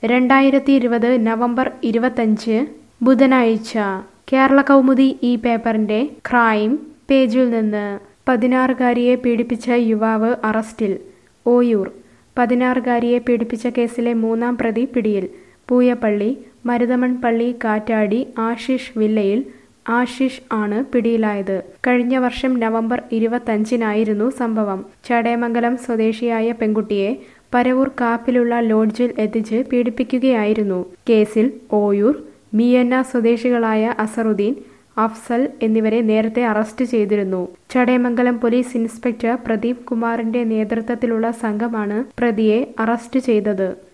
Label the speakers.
Speaker 1: രണ്ടായിരത്തി ഇരുപത് നവംബർ ഇരുപത്തഞ്ച് ബുധനാഴ്ച കേരള കൗമുദി ഈ പേപ്പറിന്റെ ക്രൈം പേജിൽ നിന്ന് പതിനാറുകാരിയെ പീഡിപ്പിച്ച യുവാവ് അറസ്റ്റിൽ ഓയൂർ പതിനാറുകാരിയെ പീഡിപ്പിച്ച കേസിലെ മൂന്നാം പ്രതി പിടിയിൽ പൂയപ്പള്ളി മരുതമൺ പള്ളി കാറ്റാടി ആശിഷ് വില്ലയിൽ ആശിഷ് ആണ് പിടിയിലായത് കഴിഞ്ഞ വർഷം നവംബർ ഇരുപത്തഞ്ചിനായിരുന്നു സംഭവം ചടയമംഗലം സ്വദേശിയായ പെൺകുട്ടിയെ പരവൂർ കാപ്പിലുള്ള ലോഡ്ജിൽ എത്തിച്ച് പീഡിപ്പിക്കുകയായിരുന്നു കേസിൽ ഓയൂർ മിയന്ന സ്വദേശികളായ അസറുദ്ദീൻ അഫ്സൽ എന്നിവരെ നേരത്തെ അറസ്റ്റ് ചെയ്തിരുന്നു ചടയമംഗലം പോലീസ് ഇൻസ്പെക്ടർ പ്രദീപ് കുമാറിന്റെ നേതൃത്വത്തിലുള്ള സംഘമാണ് പ്രതിയെ അറസ്റ്റ് ചെയ്തത്